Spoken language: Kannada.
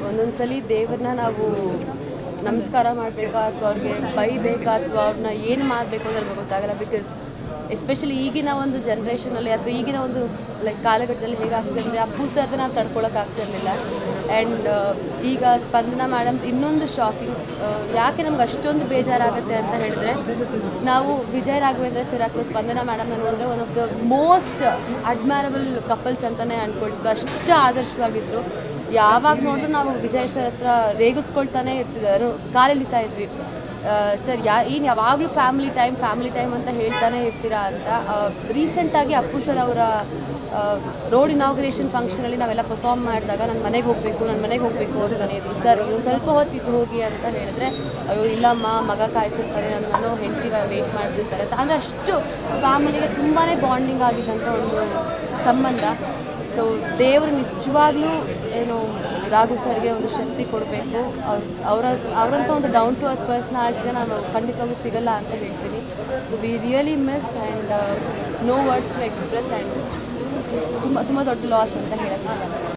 ಒಂದೊಂದು ಸಲ ದೇವ್ರನ್ನ ನಾವು ನಮಸ್ಕಾರ ಮಾಡಬೇಕಾ ಅಥವಾ ಅವ್ರಿಗೆ ಬೈಬೇಕಾ ಅಥವಾ ಅವ್ರನ್ನ ಏನು ಮಾಡಬೇಕು ಅಂತ ನಮ್ಗೆ ಗೊತ್ತಾಗಲ್ಲ ಬಿಕಾಸ್ ಎಸ್ಪೆಷಲಿ ಈಗಿನ ಒಂದು ಜನ್ರೇಷನಲ್ಲಿ ಅಥವಾ ಈಗಿನ ಒಂದು ಲೈಕ್ ಕಾಲಘಟ್ಟದಲ್ಲಿ ಹೇಗಾಗ್ತದೆ ಅಂದರೆ ಅಪ್ಪು ಸರ್ದು ನಾವು ತಡ್ಕೊಳಕ್ಕೆ ಆಗ್ತಿರ್ಲಿಲ್ಲ ಆ್ಯಂಡ್ ಈಗ ಸ್ಪಂದನ ಮೇಡಮ್ ಇನ್ನೊಂದು ಶಾಕಿಂಗ್ ಯಾಕೆ ನಮ್ಗೆ ಅಷ್ಟೊಂದು ಬೇಜಾರಾಗುತ್ತೆ ಅಂತ ಹೇಳಿದ್ರೆ ನಾವು ವಿಜಯ್ ರಾಘವೇಂದ್ರ ಸರ್ ಅಥವಾ ಸ್ಪಂದನ ಮೇಡಮ್ನ ನೋಡಿದ್ರೆ one of the most admirable couples ಅಂತಲೇ ಅನ್ಕೊಳ್ತೀವಿ ಅಷ್ಟು ಆದರ್ಶವಾಗಿದ್ದರು ಯಾವಾಗ ನೋಡಿದ್ರು ನಾವು ವಿಜಯ್ ಸರ್ ಹತ್ರ ರೇಗಿಸ್ಕೊಳ್ತಾನೆ ಇರ್ತಿದ್ರು ಕಾಲೆಳಿತಾ ಇದ್ವಿ ಸರ್ ಯಾ ಏನು ಯಾವಾಗಲೂ ಫ್ಯಾಮಿಲಿ ಟೈಮ್ ಫ್ಯಾಮಿಲಿ ಟೈಮ್ ಅಂತ ಹೇಳ್ತಾನೆ ಇರ್ತೀರಾ ಅಂತ ರೀಸೆಂಟಾಗಿ ಅಪ್ಪು ಸರ್ ಅವರ ರೋಡ್ ಇನಾಗ್ರೇಷನ್ ಫಂಕ್ಷನಲ್ಲಿ ನಾವೆಲ್ಲ ಪರ್ಫಾರ್ಮ್ ಮಾಡಿದಾಗ ನನ್ನ ಮನೆಗೆ ಹೋಗಬೇಕು ನನ್ನ ಮನೆಗೆ ಹೋಗಬೇಕು ಅಂತ ನಾನು ಇದ್ರು ಸರ್ ನೀವು ಸ್ವಲ್ಪ ಹೊತ್ತಿದ್ದು ಹೋಗಿ ಅಂತ ಹೇಳಿದ್ರೆ ಅಯ್ಯೋ ಇಲ್ಲಮ್ಮ ಮಗ ಕಾಯ್ತಿರ್ತಾರೆ ನನ್ನ ನಾನು ಹೆಂಡತಿ ವೆಯ್ಟ್ ಮಾಡ್ತಿರ್ತಾರೆ ಅಂತ ಅಂದರೆ ಅಷ್ಟು ಫ್ಯಾಮಿಲಿಗೆ ತುಂಬಾ ಬಾಂಡಿಂಗ್ ಆಗಿದ್ದಂಥ ಒಂದು ಸಂಬಂಧ ಸೊ ದೇವರು ನಿಜವಾಗ್ಲೂ ಏನು ರಾಘು ಸರ್ಗೆ ಒಂದು ಶಕ್ತಿ ಕೊಡಬೇಕು ಅವ್ರ ಅವರ ಅವರಂಥ ಒಂದು ಡೌನ್ ಟು ಅರ್ತ್ ಪರ್ಸ್ನಾಲಿಟಿನ ನಾನು ಖಂಡಿತವಾಗೂ ಸಿಗಲ್ಲ ಅಂತ ಹೇಳ್ತೀನಿ so we really miss and no words to express and ತುಂಬ ತುಂಬ ದೊಡ್ಡ ಲಾಸ್ ಅಂತ ಹೇಳಕ್ಕೆ